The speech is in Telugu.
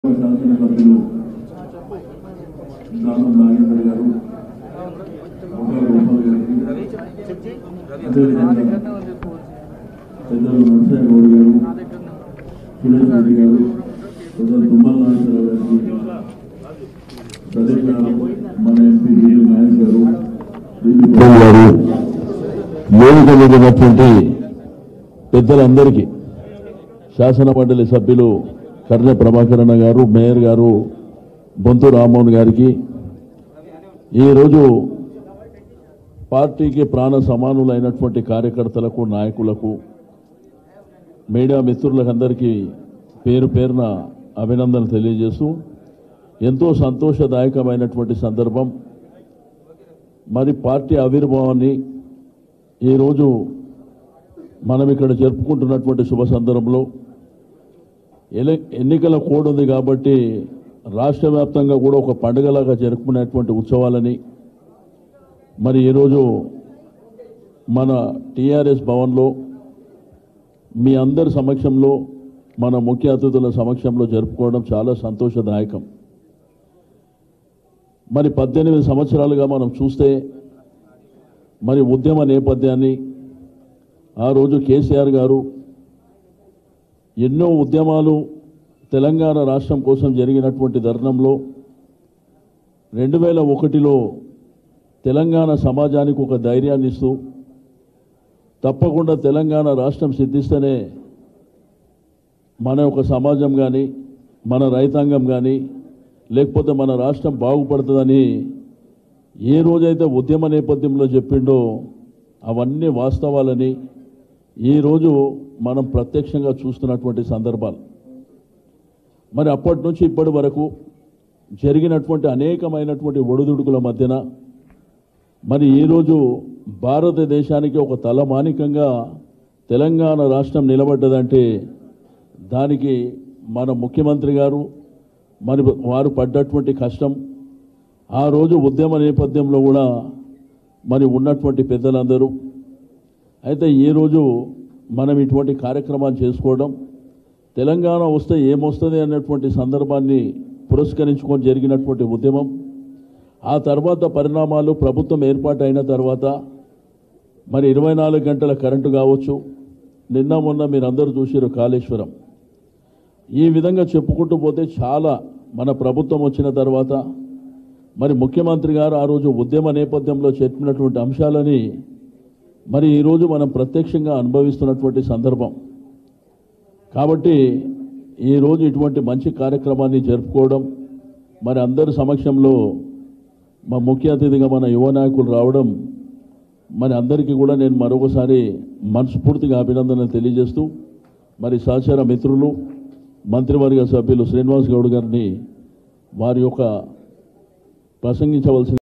శాసనసభ్యులు దానం నాగేంద్ర గారు మొగల్ గోపాల్ గారికి అదేవిధంగా పెద్దలు నరసింహ గౌడ్ గారు సురేష్ రెడ్డి గారు పెద్దలు తుమ్మల నాగేశ్వరరావు గారికి అదేవిధంగా మన ఎంపీ వీరు నాయక్ గారు దీనికి గారు వేదిక మీద ఉన్నటువంటి పెద్దలందరికీ శాసన మండలి సభ్యులు కర్ణ ప్రభాకరణ గారు మేయర్ గారు బొంతు రామ్మోహన్ గారికి ఈరోజు పార్టీకి ప్రాణ సమానులైనటువంటి కార్యకర్తలకు నాయకులకు మీడియా మిత్రులకందరికీ పేరు పేరున అభినందనలు తెలియజేస్తూ ఎంతో సంతోషదాయకమైనటువంటి సందర్భం మరి పార్టీ ఆవిర్భావాన్ని ఈరోజు మనం ఇక్కడ జరుపుకుంటున్నటువంటి శుభ సందర్భంలో ఎల ఎన్నికల కోడ్ ఉంది కాబట్టి రాష్ట్ర వ్యాప్తంగా కూడా ఒక పండుగలాగా జరుపుకునేటువంటి ఉత్సవాలని మరి ఈరోజు మన టీఆర్ఎస్ భవన్లో మీ అందరి సమక్షంలో మన ముఖ్య అతిథుల సమక్షంలో జరుపుకోవడం చాలా సంతోషదాయకం మరి పద్దెనిమిది సంవత్సరాలుగా మనం చూస్తే మరి ఉద్యమ నేపథ్యాన్ని ఆ రోజు కేసీఆర్ గారు ఎన్నో ఉద్యమాలు తెలంగాణ రాష్ట్రం కోసం జరిగినటువంటి ధర్నంలో రెండు వేల ఒకటిలో తెలంగాణ సమాజానికి ఒక ధైర్యాన్ని ఇస్తూ తప్పకుండా తెలంగాణ రాష్ట్రం సిద్ధిస్తేనే మన యొక్క సమాజం కానీ మన రైతాంగం కానీ లేకపోతే మన రాష్ట్రం బాగుపడుతుందని ఏ రోజైతే ఉద్యమ నేపథ్యంలో చెప్పిండో అవన్నీ వాస్తవాలని ఈరోజు మనం ప్రత్యక్షంగా చూస్తున్నటువంటి సందర్భాలు మరి అప్పటి నుంచి ఇప్పటి వరకు జరిగినటువంటి అనేకమైనటువంటి ఒడిదుడుకుల మధ్యన మరి ఈరోజు భారతదేశానికి ఒక తలమానికంగా తెలంగాణ రాష్ట్రం నిలబడ్డదంటే దానికి మన ముఖ్యమంత్రి గారు మరి వారు పడ్డటువంటి కష్టం ఆ రోజు ఉద్యమ నేపథ్యంలో కూడా మరి ఉన్నటువంటి పెద్దలందరూ అయితే ఈ రోజు మనం ఇటువంటి కార్యక్రమాలు చేసుకోవడం తెలంగాణ వస్తే ఏమొస్తుంది అన్నటువంటి సందర్భాన్ని పురస్కరించుకొని జరిగినటువంటి ఉద్యమం ఆ తర్వాత పరిణామాలు ప్రభుత్వం ఏర్పాటు అయిన తర్వాత మరి ఇరవై నాలుగు గంటల కరెంటు కావచ్చు నిన్న మొన్న మీరందరూ చూసారు కాళేశ్వరం ఈ విధంగా చెప్పుకుంటూ పోతే చాలా మన ప్రభుత్వం వచ్చిన తర్వాత మరి ముఖ్యమంత్రి గారు ఆ రోజు ఉద్యమ నేపథ్యంలో చెప్పినటువంటి అంశాలని మరి ఈరోజు మనం ప్రత్యక్షంగా అనుభవిస్తున్నటువంటి సందర్భం కాబట్టి ఈరోజు ఇటువంటి మంచి కార్యక్రమాన్ని జరుపుకోవడం మరి అందరి సమక్షంలో మా ముఖ్య అతిథిగా మన యువ నాయకులు రావడం మరి అందరికీ కూడా నేను మరొకసారి మనస్ఫూర్తిగా అభినందనలు తెలియజేస్తూ మరి సహచర మిత్రులు మంత్రివర్గ సభ్యులు శ్రీనివాస్ గౌడ్ గారిని వారి యొక్క ప్రసంగించవలసిన